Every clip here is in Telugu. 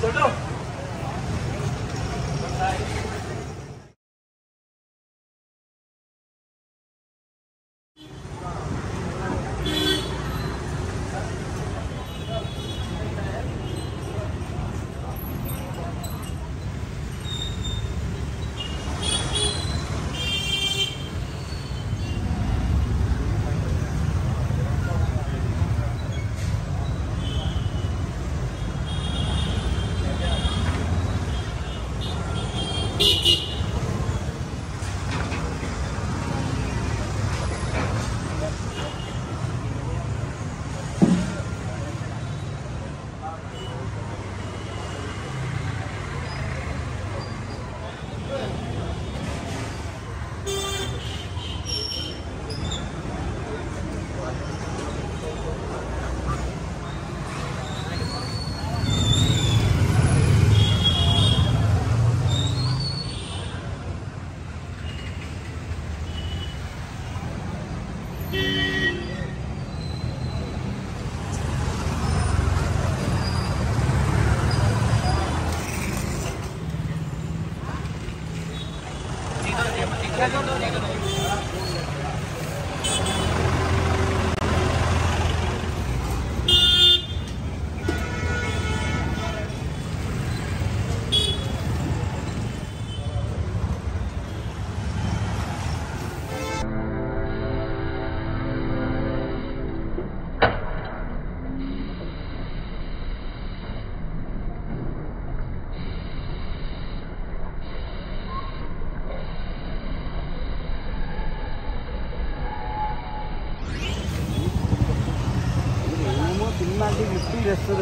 ఏమో సినిమాకి గిఫ్ట్ చేస్తారు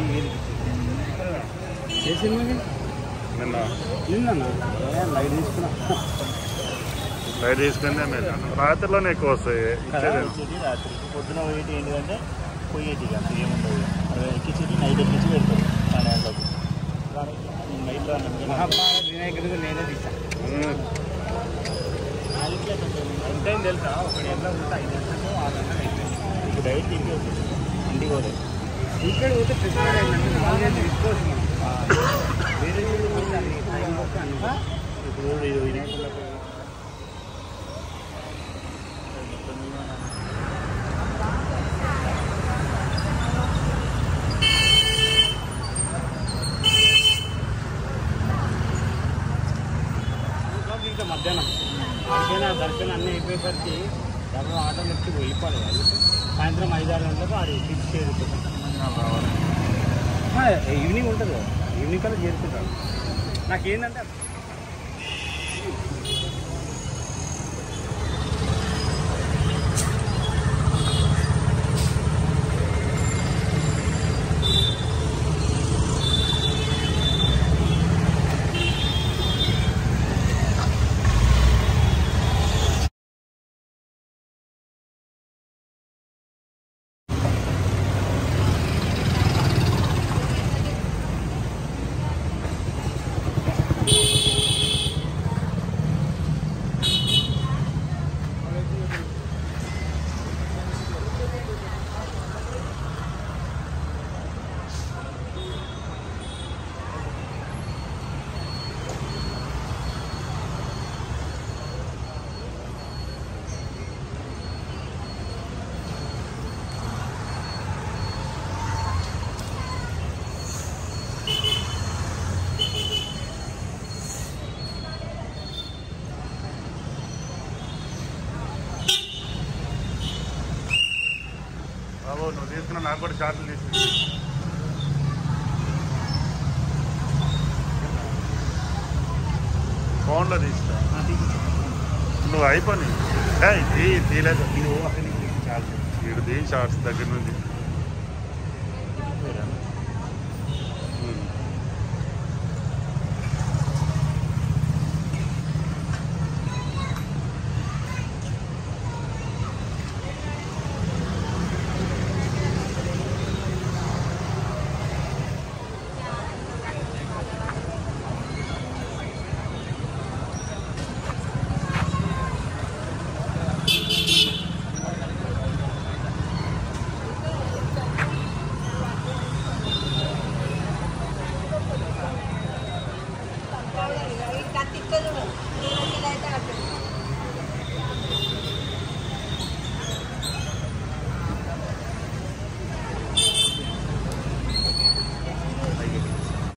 ఏ సినిమాకి నిన్న నిన్న లైట్ తీసుకున్నా లైట్ తీసుకుంటే మీరు రాత్రిలోనే ఎక్కువ వస్తాయి ఇచ్చేది ఇచ్చేది రాత్రి పొద్దున పోయేటి ఏంటంటే పోయేటి ఇక అంత ఏముండదు అవి ఎక్కించేది నైట్ ఎక్కించి పెడతారు పన్నెండు గంటలకు నైట్లో మహాభారత వినాయకుడికి నేనే తీసా ఉమ్. ఎంతైంది తెలుసా ఒకటి ఎంత ఉంటే ఐదు గంటలకు ఆరు గంటలకు అయిపోయింది ఇప్పుడు డైరెక్ట్ ఇంటికి వస్తుంది ఇంటికి పోలేదు ఇక్కడ పోతే ఫెస్టివల్ ఏంటంటే నాలుగైదు తీసుకోవచ్చు మనం వేరే ఊరు పోతే అన్ని టైం వస్తే అన్ని ఇప్పుడు ఇది వినాయకులకు కాబట్టి ఇంకా మధ్యాహ్నం అయిపోయిన దర్శనం అన్నీ అయిపోయేసరికి డబ్బు ఆటోలు ఎక్కి వెళ్ళిపోవాలి అది సాయంత్రం ఐదు ఆరు గంటలకు అది ఫిక్స్ చేరుకుంటాం ఈవినింగ్ ఉంటుంది కదా ఈవినింగ్ కల్లా చేరుకుంటాను నాకేంటంటే బాబు నువ్వు తీసుకున్న నాకు కూడా షార్ట్లు తీసి ఫోన్లో తీస్తా నువ్వు అయిపోయి తీ తీయలేదు ఇది అక్కడి నుంచి చాలు వీడు తీ షార్ట్స్ దగ్గర నుంచి